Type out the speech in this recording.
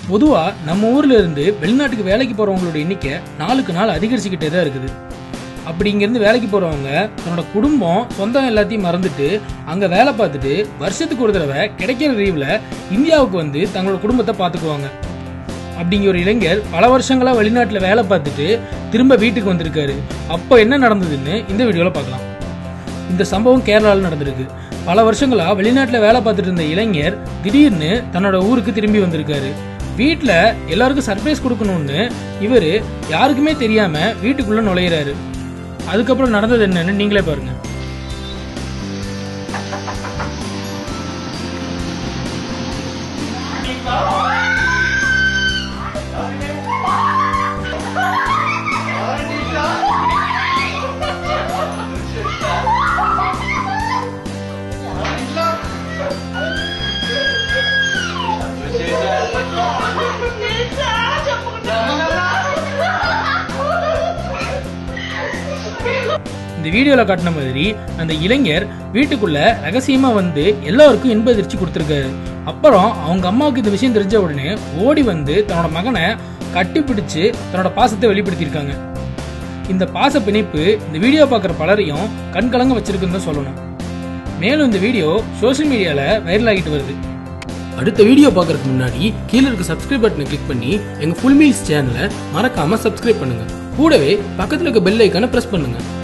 பொதுவா நம்ம ஊர்ல இருந்து வெளிநாட்டுக்கு வேலைக்கு போறவங்களோட எண்ணிக்கை நாளுக்கு நாள் அதிகரிச்சுக்கிட்டே தான் இருக்குது அப்படி இங்கிருந்து வேலைக்கு போறவங்க தன்னோட குடும்பம் சொந்தம் எல்லாத்தையும் மறந்துட்டு அங்க வேலை பார்த்துட்டு வருஷத்துக்கு ஒரு தடவை கிடைக்கிற லீவ்ல இந்தியாவுக்கு வந்து தங்களோட குடும்பத்தை பார்த்துக்குவாங்க அப்படிங்கிற ஒரு இளைஞர் பல வருஷங்களா வெளிநாட்டுல வேலை பார்த்துட்டு திரும்ப வீட்டுக்கு வந்திருக்காரு அப்போ என்ன நடந்ததுன்னு இந்த வீடியோல பார்க்கலாம் இந்த சம்பவம் கேரளாவில் நடந்திருக்கு பல வருஷங்களா வெளிநாட்டுல வேலை பார்த்துட்டு இருந்த இளைஞர் திடீர்னு தன்னோட ஊருக்கு திரும்பி வந்திருக்காரு வீட்ல எல்லாருக்கும் சர்ப்ரைஸ் கொடுக்கணும்னு இவரு யாருக்குமே தெரியாம வீட்டுக்குள்ள நுழையிறாரு அதுக்கப்புறம் நடந்தது என்னன்னு நீங்களே பாருங்க இந்த வீடியோல காட்டின மாதிரி அந்த இளைஞர் வீட்டுக்குள்ள ரகசியமா வந்து எல்லாருக்கும் இன்ப அதிர்ச்சி கொடுத்துருக்காரு அப்புறம் அவங்க அம்மாவுக்கு இந்த விஷயம் தெரிஞ்ச உடனே ஓடி வந்து தன்னோட மகனை கட்டி பிடிச்சு தன்னோட பாசத்தை வெளிப்படுத்தியிருக்காங்க இந்த பாச பிணைப்பு இந்த வீடியோ பார்க்குற பலரையும் கண்கலங்க வச்சிருக்குன்னு தான் சொல்லணும் மேலும் இந்த வீடியோ சோஷியல் மீடியால வைரல் ஆகிட்டு வருது அடுத்த வீடியோ பார்க்கறதுக்கு முன்னாடி கீழே இருக்க சப்ஸ்கிரைப் பட்டனை கிளிக் பண்ணி எங்க ஃபுல் மீல்ஸ் சேனலை மறக்காம சப்ஸ்கிரைப் பண்ணுங்க கூடவே பக்கத்துல இருக்க பெல் ஐக்கானை பிரஸ் பண்ணுங்க